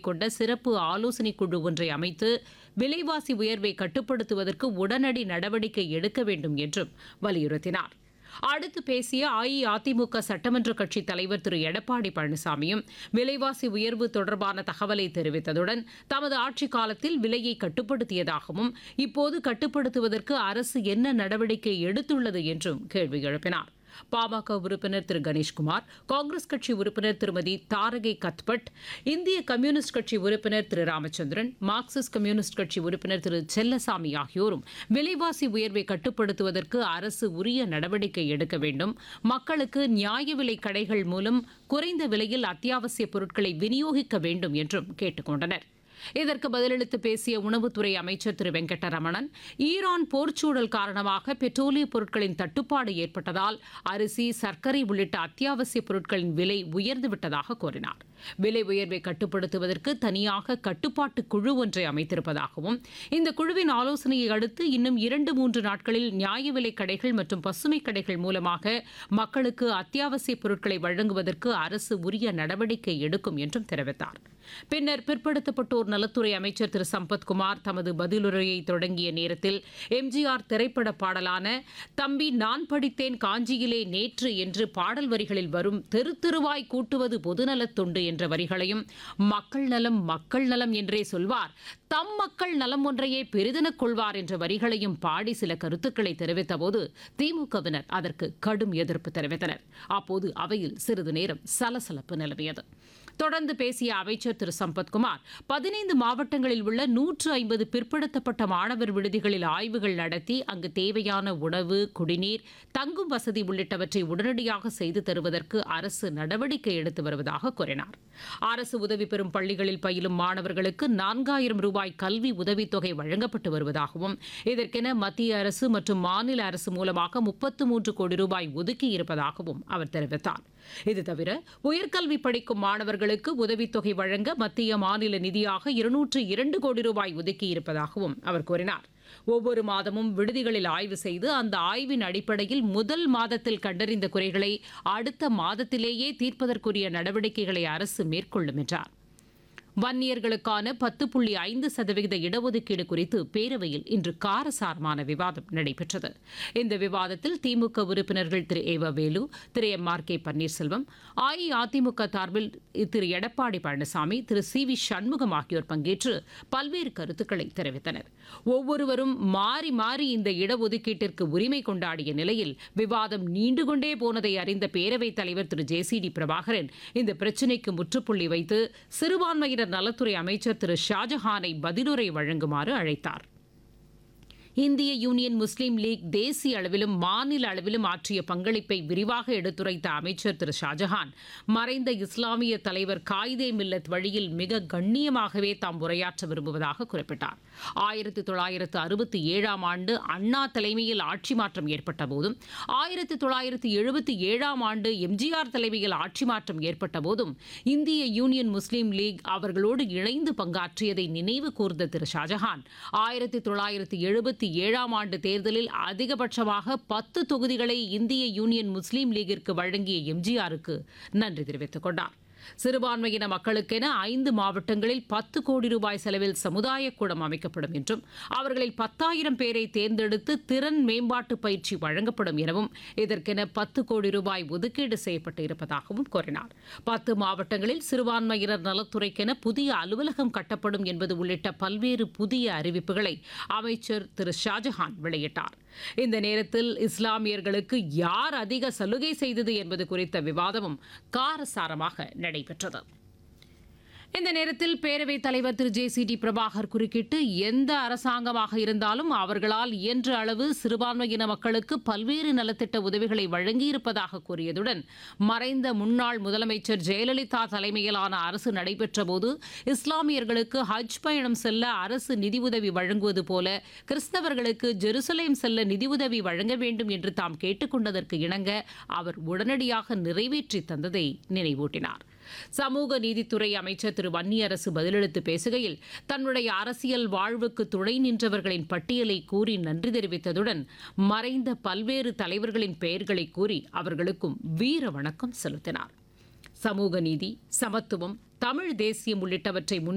கொண்ட சிறப்பு ஆலோசனைக் குழு ஒன்றை அமைத்து விலைவாசி உயர்வை கட்டுப்படுத்துவதற்கு உடனடி நடவடிக்கை எடுக்க வேண்டும் என்றும் வலியுறுத்தினார் அடுத்து பேசிய அஇஅதிமுக சட்டமன்ற கட்சித் தலைவர் திரு எடப்பாடி பழனிசாமியும் விலைவாசி உயர்வு தொடர்பான தகவலை தெரிவித்ததுடன் தமது ஆட்சிக் காலத்தில் விலையை கட்டுப்படுத்தியதாகவும் இப்போது கட்டுப்படுத்துவதற்கு அரசு என்ன நடவடிக்கை எடுத்துள்ளது என்றும் கேள்வி எழுப்பினார் பாமக உறுப்பினர் திரு கணேஷ்குமார் காங்கிரஸ் கட்சி உறுப்பினர் திருமதி தாரகை கத்பட் இந்திய கம்யூனிஸ்ட் கட்சி உறுப்பினர் திரு ராமச்சந்திரன் மார்க்சிஸ்ட் கம்யூனிஸ்ட் கட்சி உறுப்பினர் திரு செல்லசாமி ஆகியோரும் விலைவாசி உயர்வை கட்டுப்படுத்துவதற்கு அரசு உரிய நடவடிக்கை எடுக்க வேண்டும் மக்களுக்கு நியாய விலை கடைகள் மூலம் குறைந்த விலையில் அத்தியாவசிய பொருட்களை விநியோகிக்க வேண்டும் என்றும் கேட்டுக் கொண்டனர் இதற்கு பதிலளித்து பேசிய உணவுத்துறை அமைச்சர் திரு வெங்கட்டரமணன் ஈரான் போர்ச்சூழல் காரணமாக பெட்ரோலிய பொருட்களின் தட்டுப்பாடு ஏற்பட்டதால் அரிசி சர்க்கரை உள்ளிட்ட அத்தியாவசிய பொருட்களின் விலை உயர்ந்துவிட்டதாக கூறினார் விலை உயர்வை கட்டுப்படுத்துவதற்கு தனியாக கட்டுப்பாட்டு குழு ஒன்றை அமைத்திருப்பதாகவும் இந்த குழுவின் ஆலோசனையை அடுத்து இன்னும் இரண்டு மூன்று நாட்களில் நியாய விலை கடைகள் மற்றும் பசுமை கடைகள் மூலமாக மக்களுக்கு அத்தியாவசிய பொருட்களை வழங்குவதற்கு அரசு உரிய நடவடிக்கை எடுக்கும் என்றும் தெரிவித்தார் பின்னர் பிற்படுத்தப்பட்டோர் நலத்துறை அமைச்சர் திரு சம்பத்குமார் தமது பதிலுரையை தொடங்கிய நேரத்தில் எம்ஜிஆர் திரைப்பட பாடலான தம்பி நான் படித்தேன் காஞ்சியிலே நேற்று என்று பாடல் வரிகளில் வரும் தெரு தெருவாய் கூட்டுவது பொதுநலத் தொண்டு என்ற வரிகளையும் மக்கள் நலம் மக்கள் நலம் என்றே சொல்வார் தம் மக்கள் நலம் ஒன்றையே பெரிதெனக் கொள்வார் என்ற வரிகளையும் பாடி சில கருத்துக்களை தெரிவித்தபோது திமுகவினர் அதற்கு கடும் எதிர்ப்பு தெரிவித்தனர் அப்போது அவையில் சிறிது நேரம் சலசலப்பு நிலவியது தொடர்ந்து பேசிய அமைச்சர் திரு சம்பத்குமார் பதினைந்து மாவட்டங்களில் உள்ள நூற்று ஐம்பது பிற்படுத்தப்பட்ட மாணவர் விடுதிகளில் ஆய்வுகள் நடத்தி அங்கு தேவையான உணவு குடிநீர் தங்கும் வசதி உள்ளிட்டவற்றை உடனடியாக செய்து தருவதற்கு அரசு நடவடிக்கை எடுத்து வருவதாக கூறினார் அரசு உதவி பெறும் பள்ளிகளில் பயிலும் மாணவர்களுக்கு நான்காயிரம் ரூபாய் கல்வி உதவித்தொகை வழங்கப்பட்டு வருவதாகவும் இதற்கென மத்திய அரசு மற்றும் மாநில அரசு மூலமாக முப்பத்து மூன்று கோடி ரூபாய் ஒதுக்கி இருப்பதாகவும் அவர் தெரிவித்தார் இது தவிர உயர்கல்வி படிக்கும் மாணவர்களுக்கு உதவித்தொகை வழங்க மத்திய மாநில நிதியாக இருநூற்று இரண்டு கோடி ரூபாய் ஒதுக்கியிருப்பதாகவும் அவர் கூறினார் ஒவ்வொரு மாதமும் விடுதிகளில் ஆய்வு செய்து அந்த ஆய்வின் அடிப்படையில் முதல் மாதத்தில் கண்டறிந்த குறைகளை அடுத்த மாதத்திலேயே தீர்ப்பதற்குரிய நடவடிக்கைகளை அரசு மேற்கொள்ளும் என்றார் வன்னியர்களுக்கான பத்து புள்ளி ஐந்து சதவிகித இடஒதுக்கீடு குறித்து பேரவையில் இன்று காரசாரமான விவாதம் நடைபெற்றது இந்த விவாதத்தில் திமுக உறுப்பினர்கள் Thiru E V Velu Thiru M R K Panneerselvam AIADMK சார்பில் திரு எடப்பாடி பழனிசாமி திரு சி வி சண்முகம் ஆகியோர் பங்கேற்று பல்வேறு கருத்துக்களை தெரிவித்தனர் ஒவ்வொருவரும் மாறி மாறி இந்த இடஒதுக்கீட்டிற்கு உரிமை கொண்டாடிய நிலையில் விவாதம் நீண்டு கொண்டே போனதை அறிந்த பேரவைத் தலைவர் Thiru J C D Prabhakaran இந்த பிரச்சினைக்கு முற்றுப்புள்ளி வைத்து சிறுபான்மையினர் நலத்துறை அமைச்சர் திரு ஷாஜஹானை பதிலுரை வழங்குமாறு அழைத்தார் இந்திய யூனியன் முஸ்லீம் லீக் தேசிய அளவிலும் மாநில அளவிலும் ஆற்றிய பங்களிப்பை விரிவாக எடுத்துரைத்த அமைச்சர் திரு ஷாஜஹான் மறைந்த இஸ்லாமிய தலைவர் காயிதே மில்லத் வழியில் மிக கண்ணியமாகவே தாம் உரையாற்ற விரும்புவதாக குறிப்பிட்டார் ஆயிரத்தி தொள்ளாயிரத்து அறுபத்தி ஏழாம் ஆண்டு அண்ணா தலைமையில் ஆட்சி மாற்றம் ஏற்பட்ட போதும் ஆயிரத்தி தொள்ளாயிரத்தி எழுபத்தி ஏழாம் ஆண்டு எம்ஜிஆர் தலைமையில் ஆட்சி மாற்றம் ஏற்பட்ட போதும் இந்திய யூனியன் முஸ்லீம் லீக் அவர்களோடு இணைந்து பங்காற்றியதை நினைவு கூர்ந்த திரு ஷாஜஹான் ஆயிரத்தி தொள்ளாயிரத்தி எழுபத்தி ஏழாம் ஆண்டு தேர்தலில் அதிகபட்சமாக பத்து தொகுதிகளை இந்திய யூனியன் முஸ்லீம் லீகிற்கு வழங்கிய எம்ஜிஆருக்கு நன்றி தெரிவித்துக் கொண்டார் சிறுபான்மையின மக்களுக்கென ஐந்து மாவட்டங்களில் பத்து கோடி ரூபாய் செலவில் சமுதாய கூடம் அமைக்கப்படும் என்றும் அவர்களில் பத்தாயிரம் பேரை தேர்ந்தெடுத்து திறன் மேம்பாட்டு பயிற்சி வழங்கப்படும் எனவும் இதற்கென பத்து கோடி ரூபாய் ஒதுக்கீடு செய்யப்பட்டு இருப்பதாகவும் கூறினார் பத்து மாவட்டங்களில் சிறுபான்மையினர் நலத்துறைக்கென புதிய அலுவலகம் கட்டப்படும் என்பது உள்ளிட்ட பல்வேறு புதிய அறிவிப்புகளை அமைச்சர் திரு ஷாஜஹான் வெளியிட்டார் இந்த நேரத்தில் இஸ்லாமியர்களுக்கு யார் அதிக சலுகை செய்தது என்பது குறித்த விவாதமும் காரசாரமாக நடைபெற்றது இந்த நேரத்தில் பேரவைத் தலைவர் Thiru J C D Prabhakar குறுக்கிட்டு எந்த அரசாங்கமாக இருந்தாலும் அவர்களால் இயன்ற அளவு சிறுபான்மையின மக்களுக்கு பல்வேறு நலத்திட்ட உதவிகளை வழங்கியிருப்பதாக கூறியதுடன் மறைந்த முன்னாள் முதலமைச்சர் ஜெயலலிதா தலைமையிலான அரசு நடைபெற்ற போது இஸ்லாமியர்களுக்கு ஹஜ் பயணம் செல்ல அரசு நிதியுதவி வழங்குவது போல கிறிஸ்தவர்களுக்கு ஜெருசலேம் செல்ல நிதியுதவி வழங்க வேண்டும் என்று தாம் கேட்டுக்கொண்டதற்கு இணங்க அவர் உடனடியாக நிறைவேற்றி தந்ததை நினைவூட்டினார் சமூக நீதித்துறை அமைச்சர் திரு வன்னியரசு பதிலளித்து பேசுகையில் தன்னுடைய அரசியல் வாழ்வுக்கு துணை நின்றவர்களின் பட்டியலை கூறி நன்றி தெரிவித்ததுடன் மறைந்த பல்வேறு தலைவர்களின் பெயர்களை கூறி அவர்களுக்கும் வீர வணக்கம் செலுத்தினார் சமூக நீதி சமத்துவம் தமிழ் தேசியம் உள்ளிட்டவற்றை முன்